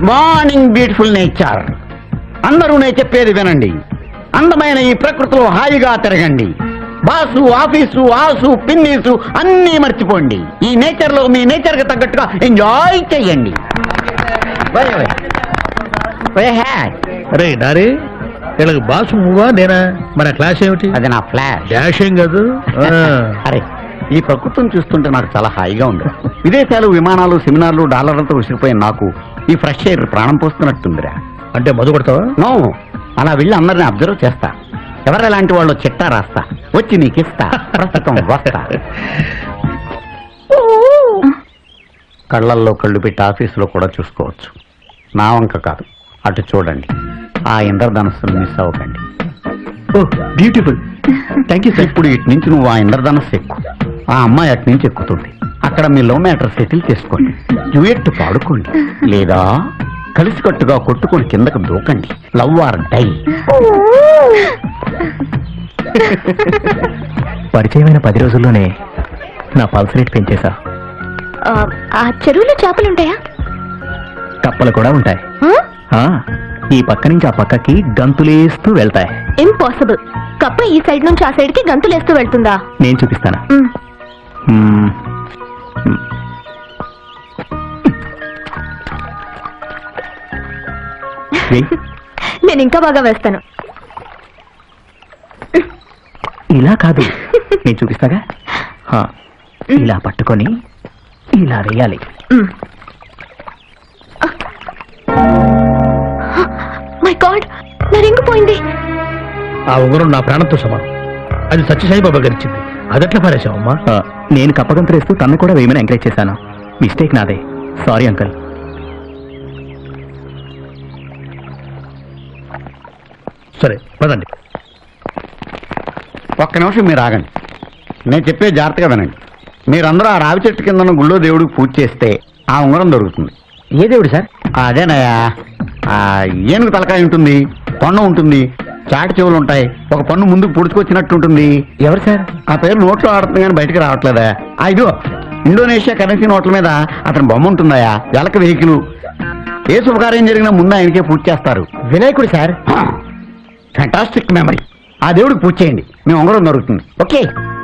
Good morning beautiful nature అందరూ నేను చెప్పేది వినండి అందమైన ఈ ప్రకృతిలో హాయిగా తిరగండి బాసు ఆఫీసు ఆసు పిన్నీసు అన్నీ మర్చిపోండి ఈ నేచర్ లో మీ నేచర్ కి తగ్గట్టుగా ఎంజాయ్ చెయ్యండి అరే నారే వీళ్ళకి బాసు నువ్వా నేనా మన క్లాస్ ఏమిటి అది నా ఫ్లాష్ డాష్ ఏం కాదు ఆ. అరే ఈ ప్రకృతిని చూస్తుంటే నాకు చాలా హాయిగా ఉంది విదేశాలు విమానాలు సెమినార్లు డాలర్లతో విసిగిపోయిన నాకు ఈ ఫ్రెష్ ఎయిర్ ప్రాణం పోస్తున్నట్టుందిరా అంటే మధు కొడతావా నో అలా వెళ్ళి అందరిని అబ్జర్వ్ చేస్తా ఎవరు ఎలాంటి వాళ్ళు చిట్టా రాస్తా వచ్చి నీకు ఇస్తా ప్రస్తుతం వస్తా కళ్ళల్లో కళ్ళు పెట్టి ఆఫీసులో కూడా చూసుకోవచ్చు నా వంక కాదు అటు చూడండి ఆ ఇంద్రధనస్సును మిస్ అవ్వకండి oh beautiful thank you sir ఇప్పుడు ఇటు నుంచి నువ్వు ఆ ఇంద్రధనస్సు ఎక్కు ఆ అమ్మాయి అటు నుంచి ఎక్కుతుంది అక్కడ మీ లవ్ మ్యాటర్ సెటిల్ చేసుకోండి డ్యూయట్ పాడుకోండి లేదా కలిసికట్టుగా కొట్టుకొని కిందకు దూకండి లవ్ ఆర్ డై పరిచయమైన పది రోజుల్లోనే నా పల్స్ రేట్ పెంచేశా ఆ, ఆ చెరువులో చేపలుంటాయా కప్పలు కూడా ఉంటాయి ఆ, ఈ పక్క నుంచి ఆ పక్కకి గంతులేస్తూ వెళ్తాయి ఇంపాసిబుల్ కప్ప ఈ సైడ్ నుంచి ఆ సైడ్ కి గంతులేస్తూ వెళ్తుందా నేను చూపిస్తాను మ్, మ్మ్. మ్మ్. వెయ్. నేను ఇంకా బాగా వేస్తాను ఇలా కాదు నేను చూపిస్తాగా హా, ఇలా పట్టుకొని ఇలా వేయాలి మై గాడ్ నా రింగు పోయింది ఆ ఉంగరం నా ప్రాణంతో సమానం అది సత్యసాయిబాబా గారు ఇచ్చింది అదట్లా పారేశావమ్మా ఆ, నేను కప్పగంతులేస్తూ తన్ను కూడా వేయమని ఎంకరేజ్ చేశాను మిస్టేక్ నాదే సారీ అంకుల్ సరే పదండి ఒక్క నిమిషం మీరు ఆగండి నేను చెప్పే జాగ్రత్తగా వినండి మీరందరూ ఆ రావి చెట్టు కింద ఉన్న గుళ్ళో దేవుడికి పూజ చేస్తే ఆ ఉంగరం దొరుకుతుంది ఏ దేవుడు సార్ అదేనయ్యా ఆ ఏనుగు తలకాయ ఉంటుంది తొండ ఉంటుంది చాటి చెవులు ఉంటాయి ఒక పన్ను ముందుకు పుడుచుకొచ్చినట్టు ఉంటుంది ఎవరు సార్ ఆ పేరు నోట్లో ఆడుతుంది కానీ బయటికి రావట్లేదా ఆ ఇదిగో ఇండోనేషియా కరెన్సీ నోట్ల మీద అతని బొమ్మ ఉంటుందయా వెలక వెహికల్ ఏ శుభకార్యం జరిగినా ముందు ఆయనకే పూజ చేస్తారు వినాయకుడు సార్ ఫెంటాస్టిక్ మెమరీ ఆ దేవుడికి పూజ చేయండి మీ ఉంగరం దొరుకుతుంది ఓకే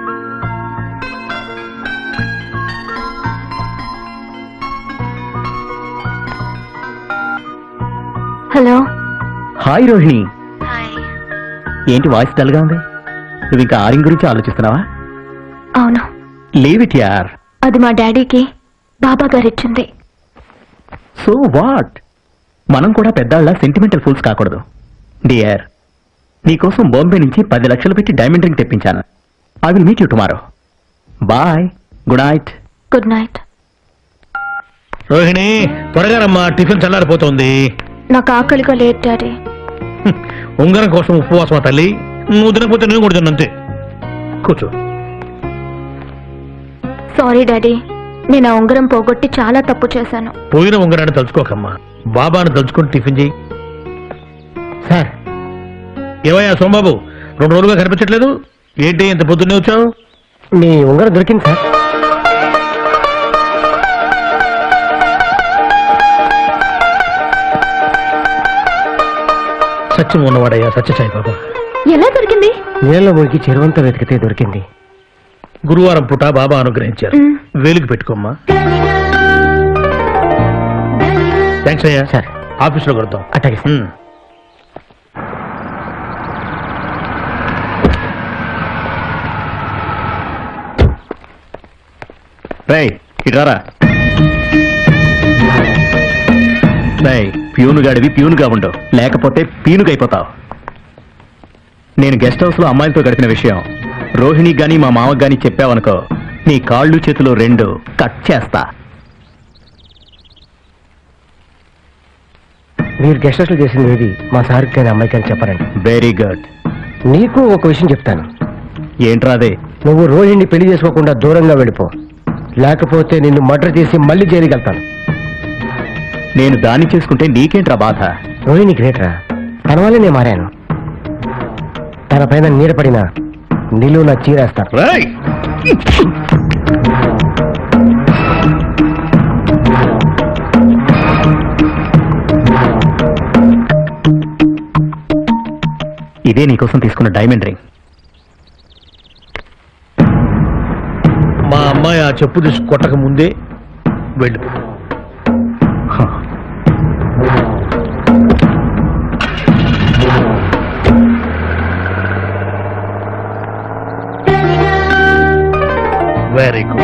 హలో హాయ్ రోహిణి ఏంటి వాయిస్ డల్ గా ఉంది నువ్వు ఇంకా ఆరింగ్ గురించి ఆలోచిస్తున్నావా అవును లీవ్ ఇట్ యార్ అది మా డాడీకి బాబా గారు ఇచ్చింది సో వాట్ మనం కూడా పెద్దాళ్ళ సెంటిమెంటల్ ఫూల్స్ కాకూడదు డియర్ నీకోసం బాంబే నుంచి పది లక్షలు పెట్టి డైమండ్ రింగ్ తెప్పించాను I will meet you tomorrow bye good night good night Rohini త్వరగా రమ్మా టిఫిన్ చల్లారిపోతుంది నాకు ఆకలిగా లేదు డాడీ హ్మ్. ఉంగరం కోసం ఉపవాసమా తల్లి నువ్వు తినకపోతే నేను కూడా తిన్ను అంతే కూర్చో సారీ డాడీ నేను ఆ ఉంగరం పోగొట్టి చాలా తప్పు చేశాను పోయిన ఉంగరాన్ని తలుచుకోకమ్మా బాబాను తలుచుకొని టిఫిన్ చేయి సార్ ఏవయ్యా సోమబాబు రెండు రోజులుగా కనిపించట్లేదు ఏంటి ఇంత పొద్దున్నే వచ్చావు మీ ఉంగరం దొరికింది సార్ సత్యం ఉన్నవాడయ్యా సత్యసాయి బాబా ఎలా దొరికింది నీళ్ళలో మునిగి చెరువంతా వెతికితే దొరికింది గురువారం పూట బాబా అనుగ్రహించారు మ్. వేలికి పెట్టుకోమ్మా థ్యాంక్స్ అయ్యా సార్ ఆఫీస్లో కొడతాం అట్టగే సార్ మ్. రై ఇటారా రై ప్యూను గాడివి ప్యూనుగా ఉండవు లేకపోతే పీనుగా అయిపోతావు నేను గెస్ట్ హౌస్ లో అమ్మాయిలతో గడిపిన విషయం రోహిణి గాని మా మామకు గాని చెప్పావనుకో నీ కాళ్ళు చేతులు రెండు కట్ చేస్తా మీరు గెస్ట్ హౌస్లో చేసింది ఏది మా సార్కి కానీ అమ్మాయికి అని చెప్పరండి వెరీ గుడ్ నీకు ఒక విషయం చెప్తాను ఏంట్రా అదే నువ్వు రోహిణి పెళ్లి చేసుకోకుండా దూరంగా వెళ్ళిపో లేకపోతే నిన్ను మర్డర్ చేసి మళ్ళీ జైలుకి వెళ్తాను నేను దాన్ని చేసుకుంటే నీకేంట్రా బాధ రోహిణి గ్రేట్రా తన వల్లే నేను మారాను తన పైన నీడపడిన నిలువు నా చీరేస్తాను రేయ్! ఇదే నీకోసం తీసుకున్న డైమండ్ రింగ్ మా అమ్మాయి ఆ చెప్పు తీసి కొట్టక ముందే వెళ్ళిపో హ. వెరీ గుడ్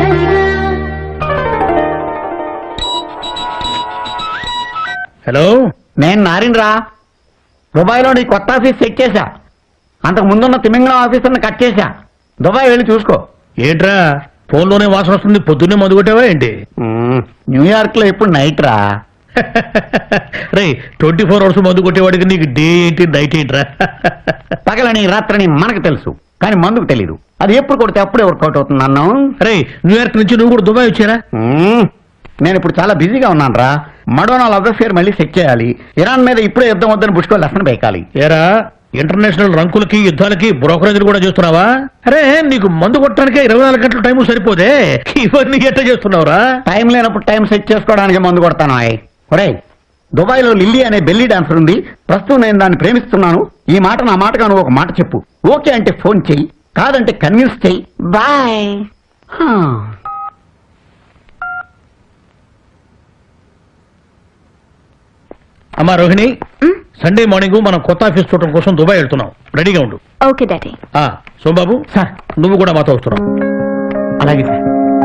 హలో నేను నారిన్రా దుబాయ్లో నీ కొత్త ఆఫీస్ సెట్ చేశా అంతకు ముందున్న తిమింగళం ఆఫీసర్ని కట్ చేశా దుబాయ్ వెళ్ళి చూసుకో ఏంట్రా ఫోన్లోనే వాసన వస్తుంది పొద్దున్నే మందు కొట్టావా ఏంటి న్యూయార్క్ లో ఎప్పుడు నైట్ రా రే ట్వంటీ ఫోర్ అవర్స్ మందు కొట్టేవాడికి నీకు డే ఏంటి నైట్ ఏంట్రా పగలని రాత్రని మనకు తెలుసు కానీ మందుకు తెలీదు అది ఎప్పుడు కొడితే అప్పుడే వర్కౌట్ అవుతుంది అన్నాం రే న్యూయార్క్ నుంచి నువ్వు కూడా దుబాయ్ వచ్చారా మ్మ్. నేను ఇప్పుడు చాలా బిజీగా ఉన్నాను రా మడోనా లవ్ అఫేర్ మళ్ళీ సెట్ చేయాలి ఇరాన్ మీద ఇప్పుడే యుద్ధం వద్దని బుష్కో లెసన్ బేకాలి ఏరా ఇంటర్నేషనల్ రంకులకి యుద్ధాలకి బ్రోకరేజ్ కూడా చేస్తున్నావా అరే నీకు మందు కొట్టడానికే ఇరవై నాలుగు గంటల టైం సరిపోదే ఇవన్నీ ఎట్ట చేస్తున్నావురా టైం లేనప్పుడు టైం సెట్ చేసుకోవడానికి మందు కొడతాను ఆయ్ ఒరేయ్ దుబాయ్లో లిల్లీ అనే బెల్లీ డాన్సర్ ఉంది ప్రస్తుతం నేను దాన్ని ప్రేమిస్తున్నాను ఈ మాట నా మాటగా నువ్వు ఒక మాట చెప్పు ఓకే అంటే ఫోన్ చెయ్యి కాదంటే కన్విన్స్ చెయ్యి బాయ్ అమ్మా రోహిణి సండే మార్నింగ్ మనం కొత్త ఆఫీస్ చూడటం కోసం దుబాయ్ వెళ్తున్నాం రెడీగా ఉండు ఓకే డాడీ ఆ సోంబాబు సార్ నువ్వు కూడా మాతో వస్తున్నావు అలాగే sir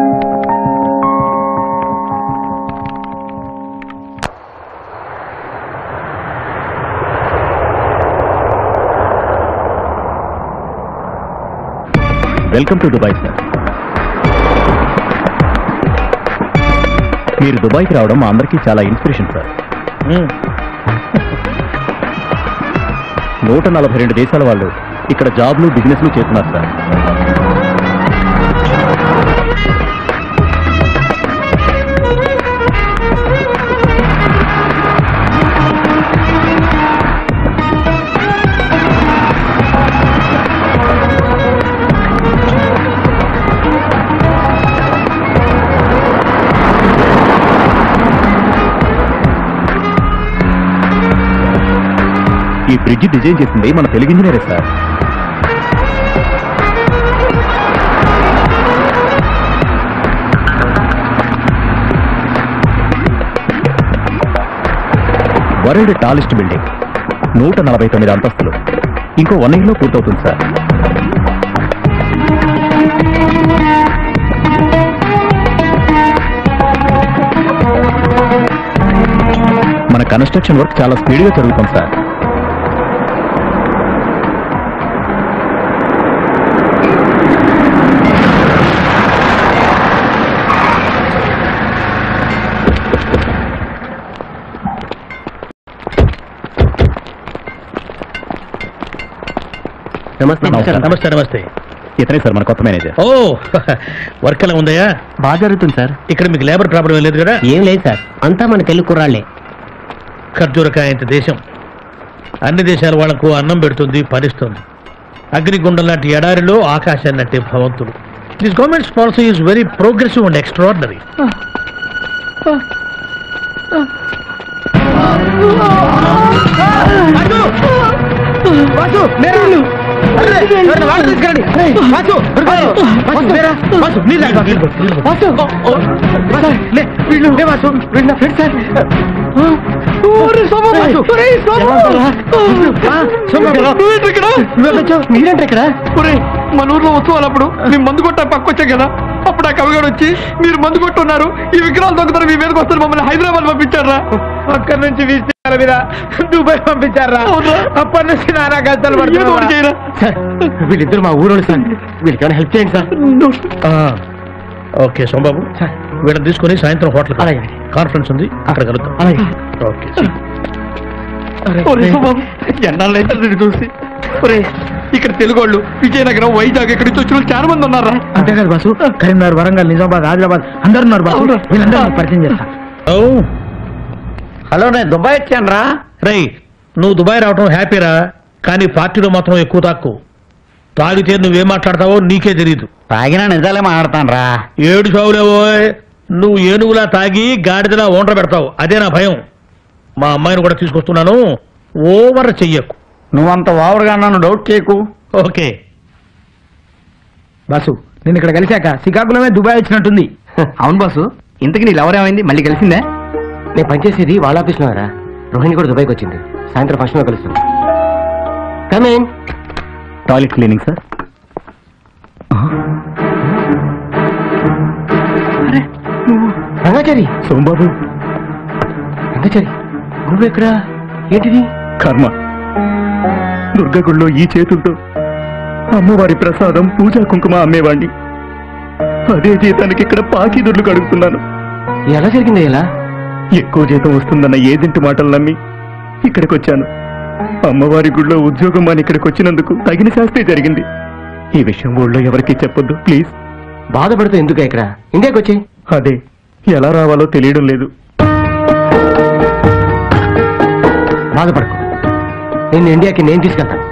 welcome to Dubai sir మీరు దుబాయ్కి రావడం మా అందరికీ చాలా ఇన్స్పిరేషన్ సార్ ఉమ్. నూట నలభై రెండు దేశాల వాళ్ళు ఇక్కడ జాబ్లు బిజినెస్లు చేస్తున్నారు సార్ ఈ బ్రిడ్జ్ డిజైన్ చేసింది మన తెలుగు ఇంజనీరే సార్ వరల్డ్ టాలెస్ట్ బిల్డింగ్ నూట నలభై తొమ్మిది అంతస్తులు ఇంకో వన్ ఇయర్లో పూర్తవుతుంది సార్ మన కన్స్ట్రక్షన్ వర్క్ చాలా స్పీడ్గా జరుగుతుంది సార్ నమస్తే నమస్కారం. నమస్తే నమస్తే ఇతనే సార్ మన కొత్త మేనేజర్ ఓ వర్క్ ఎలా ఉందయ్యా బాగా జరుగుతుంది సార్ ఇక్కడ మీకు లేబర్ ప్రాబ్లం ఏం లేదు కదా ఏం లేదు సార్ అంతా మన తెలుగు కుర్రాళ్ళే ఖర్జూరకాయ ఇంత దేశం అన్ని దేశాల వాళ్లకు అన్నం పెడుతుంది పనిస్తుంది అగ్నిగుండం లాంటి ఎడారిలో ఆకాశాన్ని అంటే భగవంతుడు this government's policy is very progressive and extraordinary మీరేంటి ఇక్కడ మన ఊర్లో ఉత్సవాలు అప్పుడు మేము మందు కొట్టా పక్క వచ్చాం కదా అప్పుడు ఆ కవిగాడు వచ్చి మీరు మందు కొట్టున్నారు ఈ విగ్రహాలు దొంగతారు మీ మీదకి వస్తారు మమ్మల్ని హైదరాబాద్ పంపించారా అక్కడి నుంచి విజయాల మీద దుబాయ్ పంపించారా అప్పటి నుంచి నానా కష్టాలు పడుతున్నారు సార్ వీళ్ళిద్దరు మా ఊరోళ్ళు సార్ వీళ్ళకి హెల్ప్ చేయండి సార్ ఓకే సోమబాబు వీళ్ళని తీసుకొని సాయంత్రం హోటల్ అలాగే. కాన్ఫరెన్స్ ఉంది అక్కడ కలుద్దాం అలాగే ఓకే ఎన్నాళ్ళైతే నిన్ను చూసి ఒరే ఇక్కడ తెలుగు వాళ్ళు విజయనగరం వైజాగ్ ఇక్కడి నుంచి వచ్చిన వాళ్ళు చాలా మంది ఉన్నారా అంతేకాదు బాసు కరీంనగర్ వరంగల్ నిజామాబాద్ ఆదిలాబాద్ అందరు ఉన్నారు బాసు అవునా? వీళ్ళందరూ పరిచయం చేస్తా ఓ హలో నేను దుబాయ్ వచ్చాను రా రేయ్ నువ్వు దుబాయ్ రావటం హ్యాపీరా కానీ పార్టీలో మాత్రం ఎక్కువ తక్కువ తాగితే నువ్వేం మాట్లాడతావో నీకే తెలియదు తాగినా నిజాలే మాట్లాడతాను రా ఏడు చావులేవో నువ్వు ఏనుగులా తాగి గాడిదలా ఓండ్ర పెడతావు అదే నా భయం మా అమ్మాయిని కూడా తీసుకొస్తున్నాను ఓవర్ చెయ్యకు నువ్వంత ఓవర్గా నన్ను డౌట్ చేయకు ఓకే బాసు నేను ఇక్కడ కలిశాక శ్రీకాకుళమే దుబాయ్ వచ్చినట్టుంది అవును బాసు ఇంతకి నీ లవర్ ఏమైంది మళ్ళీ కలిసిందే నేను పనిచేసేది వాళ్ళ ఆఫీస్లో రా రోహిణి కూడా దుబాయ్కి వచ్చింది సాయంత్రం ఫంక్షన్లో కలుస్తుంది come on toilet cleaning sir Rangachari సోంబాబు రంగాచారి నువ్వు ఎక్కడ ఏంటిది కర్మ దుర్గగుళ్ళో ఈ చేతులతో అమ్మవారి ప్రసాదం పూజా కుంకుమ అమ్మేవాణ్ణి అదే జీతానికి ఇక్కడ పాకిదుర్లు కడుగుతున్నాను ఎలా జరిగింది ఎలా ఎక్కువ జీతం వస్తుందన్న ఏజెంట్ మాటలు నమ్మి ఇక్కడికి వచ్చాను అమ్మవారి గుళ్ళో ఉద్యోగం అని ఇక్కడికి వచ్చినందుకు తగిన శాస్త్రి జరిగింది ఈ విషయం ఊళ్ళో ఎవరికీ చెప్పొద్దు ప్లీజ్ బాధపడుతూ ఎందుకు ఇక్కడ ఇండియాకి వచ్చి అదే ఎలా రావాలో తెలియడం లేదు బాధపడకు నేను ఇండియాకి నేను తీసుకెళ్తాను